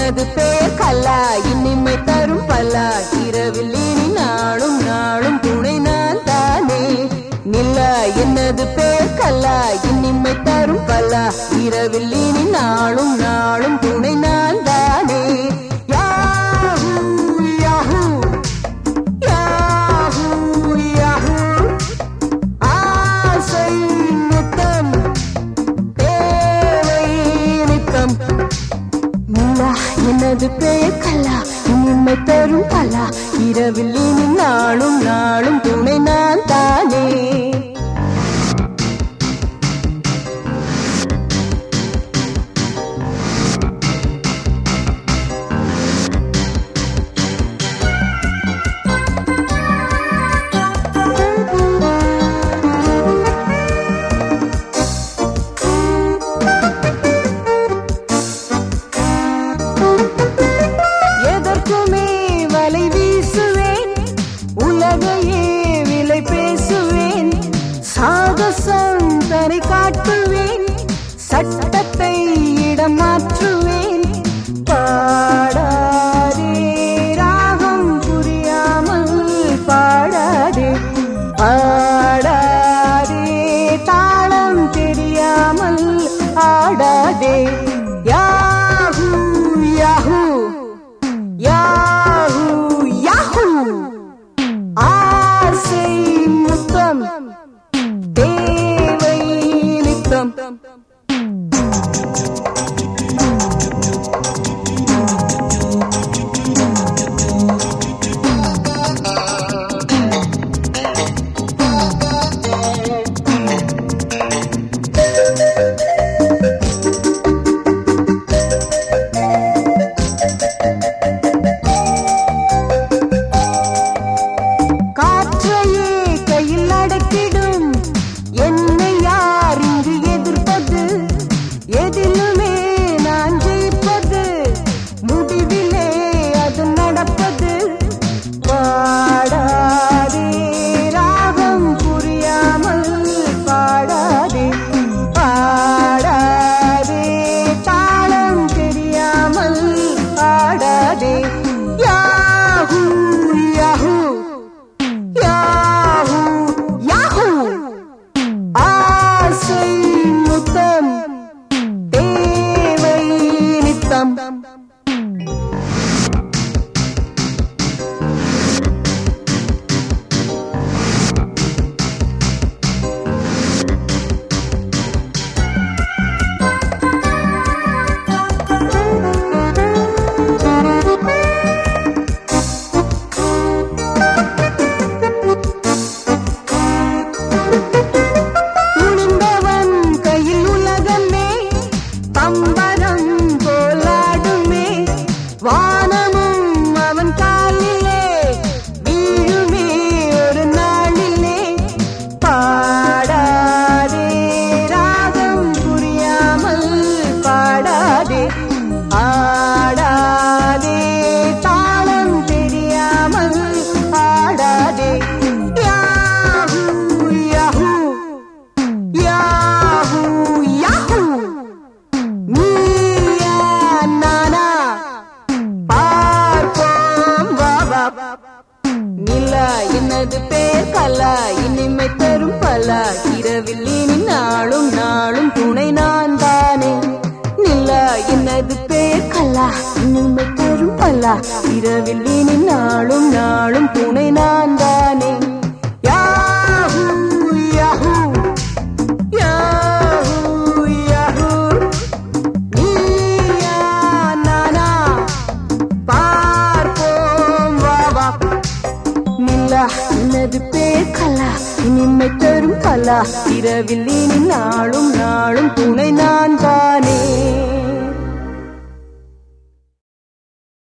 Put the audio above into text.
எனது பெயர் கல்லா இனிமை தரும் பல்லா இரவில் இனி நாளும் நாளும் துணை நான் தானே நில்லா எனது பெயர் கல்லா இனிமை தரும் பல்லா இரவில் இனி நாளும் நாளும் துணை நான் தானே யாஹூ யாஹூ யாஹூ யாஹூ ஆசை முத்தம் தேவை நித்தம் நிலா எனது பெயர் கல்லா இனிமை தரும் பலா இரவில் இனி நாளும் நாளும் துணை நான் தானே எதற்குமே வலை வீசுவேன் உலகையே விலை பேசுவேன் சாகசம் தரை காட்டுவேன் சட்டத்தை இடம் மாற்றுவேன் பாடாதே ராகம் புரியாமல் பாடாதே பாடாதே தாளம் தெரியாமல் ஆடாதே யாஹூ யாஹூ யாஹூ யாஹூ ஆசை முத்தம் தேவை நித்தம் காற்றையே கையில் அடக்கிடும் என்னை யார் இங்கு எதிர்ப்பது எதிலுமே நான் ஜெயிப்பது முடிவிலே அது நடப்பது பாடாதே ராகம் புரியாமல் பாடாதே பாடாதே தாளம் தெரியாமல் பாடாதே யாஹூ யாஹூ யாஹூ யாஹூ ஆசை முத்தம் தேவை நித்தம் துணிந்தவன் கையில் உலகமே பம்பரம் போலாடுமே வானமும் அவன் காலிலே வீழுமே ஒரு நாளிலே பாடாதே ராகம் புரியாமல் பாடாதே ஆடாதே தாளம் தெரியாமல் ஆடாதே யாஹூ யாஹூ யாஹூ யாஹூ நீயா நானா பார்ப்போம் வா வா நிலா எனது பேர் கலா இனிமை தரும் பலா இரவில் இனி நாளும் நாளும் துணை நான் தானே நிலா எனது பேர் கலா இனிமை தரும் பலா இரவில் இனி நாளும் நாளும் துணை நான் தானே யாஹூ யாஹூ யாஹூ யாஹூ நீயா நானா பார்ப்போம் வா வா நிலா எனது பேர் கலா இனிமை தரும் பலா இரவில் இனி நாளும் நாளும் துணை நான் தானே